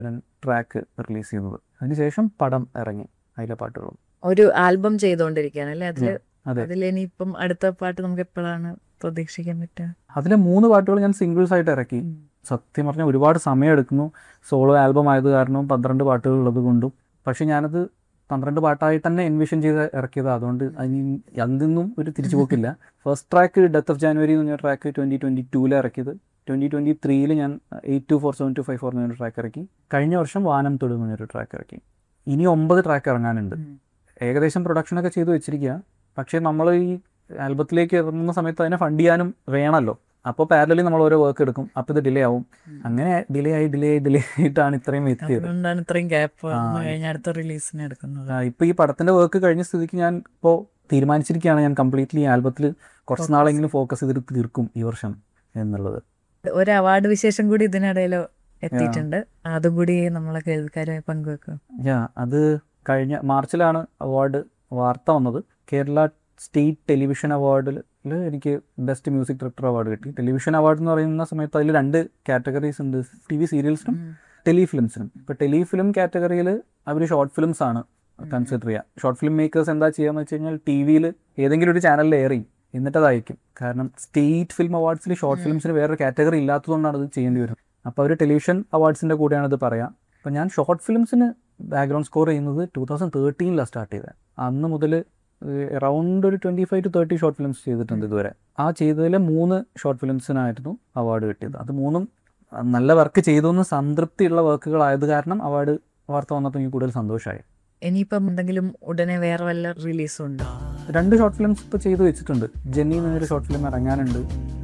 Track release ചെയ്യുന്നത് അതിനുശേഷം പടം ഇറങ്ങി അതിലെ പാട്ടുകളും ഒരു ആൽബം ചെയ്തുകൊണ്ടിരിക്കുകയാണ് അല്ലേ അതില് അതെ അതിൽ ഇനിയിപ്പം അടുത്ത പാട്ട് നമുക്ക് എപ്പോഴാണ് പ്രതീക്ഷിക്കാൻ പറ്റുക അതിലെ മൂന്ന് പാട്ടുകൾ ഞാൻ സിംഗിൾസ് ആയിട്ട് ഇറക്കി സത്യം പറഞ്ഞാൽ ഒരുപാട് സമയം എടുക്കുന്നു സോളോ ആൽബം ആയത് കാരണവും പന്ത്രണ്ട് പാട്ടുകൾ ഉള്ളത് കൊണ്ടും പക്ഷെ ഞാനത് പന്ത്രണ്ട് പാട്ടായിട്ട് തന്നെ എൻവിഷൻ ചെയ്ത് ഇറക്കിയത് അതുകൊണ്ട് അതിന് അതിന്നും ഒരു തിരിച്ചുപോക്കില്ല first track death of January എന്ന് പറഞ്ഞ ട്രാക്ക് ട്വൻറ്റി ട്വൻറ്റി ടൂവിൽ ഇറക്കിയത് ട്വൻറ്റി ട്വൻറ്റി ത്രീയിൽ ഞാൻ eight two four seven two five four എന്നൊരു ട്രാക്ക് ഇറക്കി കഴിഞ്ഞ വർഷം വാനം തൊടു എന്ന് പറഞ്ഞൊരു ട്രാക്ക് ഇറക്കി ഇനി ഒമ്പത് ട്രാക്ക് ഇറങ്ങാനുണ്ട് ഏകദേശം പ്രൊഡക്ഷനൊക്കെ ചെയ്ത് വെച്ചിരിക്കുക പക്ഷേ നമ്മൾ ഈ ആൽബത്തിലേക്ക് ഇറങ്ങുന്ന സമയത്ത് അതിനെ ഫണ്ട് ചെയ്യാനും വേണമല്ലോ അപ്പോൾ പാരലി നമ്മൾ ഓരോ വർക്ക് എടുക്കും അപ്പോൾ ഇത് ഡിലേ ആവും അങ്ങനെ ഡിലേ ആയി ഡിലേ ആയി ഡിലേ ആയിട്ടാണ് ഇത്രയും എത്തിയത് അതുകൊണ്ടാണ് ഇത്രയും ഗ്യാപ്പ് ആ. കഴിഞ്ഞ അടുത്ത റിലീസിന് എടുക്കുന്നത് ആ, ഇപ്പൊ ഈ പടത്തിന്റെ വർക്ക് കഴിഞ്ഞ സ്ഥിതിക്ക് ഞാൻ ഇപ്പോൾ തീരുമാനിച്ചിരിക്കുകയാണ് ഞാൻ കംപ്ലീറ്റ്ലി ഈ ആൽബത്തിൽ കുറച്ച് നാളെങ്കിലും ഫോക്കസ് ചെയ്തിട്ട് തീർക്കും ഈ വർഷം എന്നുള്ളത് ഒരു അവാർഡ് വിശേഷം കൂടി ഇതിനിടയിൽ എത്തിയിട്ടുണ്ട് അതും കൂടി നമ്മളെ കേൾവിക്കാരുമായി പങ്കുവെക്കും യാ അത് കഴിഞ്ഞ മാർച്ചിലാണ് അവാർഡ് വാർത്ത വന്നത് കേരള സ്റ്റേറ്റ് ടെലിവിഷൻ അവാർഡിൽ എനിക്ക് ബെസ്റ്റ് മ്യൂസിക് ഡയറക്ടർ അവാർഡ് കിട്ടി ടെലിവിഷൻ അവാർഡ് എന്ന് പറയുന്ന സമയത്ത് അതിൽ രണ്ട് കാറ്റഗറീസ് ഉണ്ട് ടി വി സീരിയൽസിനും ടെലി ഫിലിംസിനും ഇപ്പോൾ ടെലി ഫിലിം കാറ്റഗറിയിൽ അവർ ഷോർട്ട് ഫിലിംസ് ആണ് കൺസിഡർ ചെയ്യുക ഷോർട്ട് ഫിലിം മേക്കേഴ്സ് എന്താ ചെയ്യാന്ന് വെച്ച് കഴിഞ്ഞാൽ ടി വിയിൽ ഏതെങ്കിലും ഒരു ചാനലിൽ എയർ ചെയ്യും എന്നിട്ട് അത് അയക്കും കാരണം സ്റ്റേറ്റ് ഫിലിം അവാർഡ്സിൽ ഷോർട്ട് ഫിലിംസിന് വേറൊരു കാറ്റഗറി ഇല്ലാത്തതുകൊണ്ടാണ് ഇത് ചെയ്യേണ്ടി വരുന്നത് അപ്പോൾ അവർ ടെലിവിഷൻ അവാർഡ്സിൻ്റെ കൂടെയാണ് ഇത് പറയുക അപ്പോൾ ഞാൻ ഷോർട്ട് ഫിലിംസിന് ബാക്ക്ഗ്രൗണ്ട് സ്കോർ ചെയ്യുന്നത് ടൂ തൗസൻഡ് തേർട്ടീനിലാണ് സ്റ്റാർട്ട് ചെയ്തത് അന്ന് മുതൽ അറൗണ്ട് ഒരു twenty five to thirty short films ചെയ്തിട്ടുണ്ട് ഇതുവരെ ആ ചെയ്തതിലെ മൂന്ന് ഷോർട്ട് ഫിലിംസിനായിരുന്നു അവാർഡ് കിട്ടിയത് അത് മൂന്നും അഹ് നല്ല വർക്ക് ചെയ്തു എന്ന് സംതൃപ്തിയുള്ള വർക്കുകളായത് കാരണം അവാർഡ് വാർത്ത വന്നപ്പോൾ എനിക്ക് കൂടുതൽ സന്തോഷമായി ഇനിയിപ്പം എന്തെങ്കിലും ഉടനെ വേറെ വല്ല റിലീസും ഉണ്ടോ രണ്ട് ഷോർട്ട് ഫിലിംസ് ഇപ്പോൾ ചെയ്തു വെച്ചിട്ടുണ്ട് ജെന്നി എന്നൊരു ഷോർട്ട് ഫിലിം ഇറങ്ങാനുണ്ട്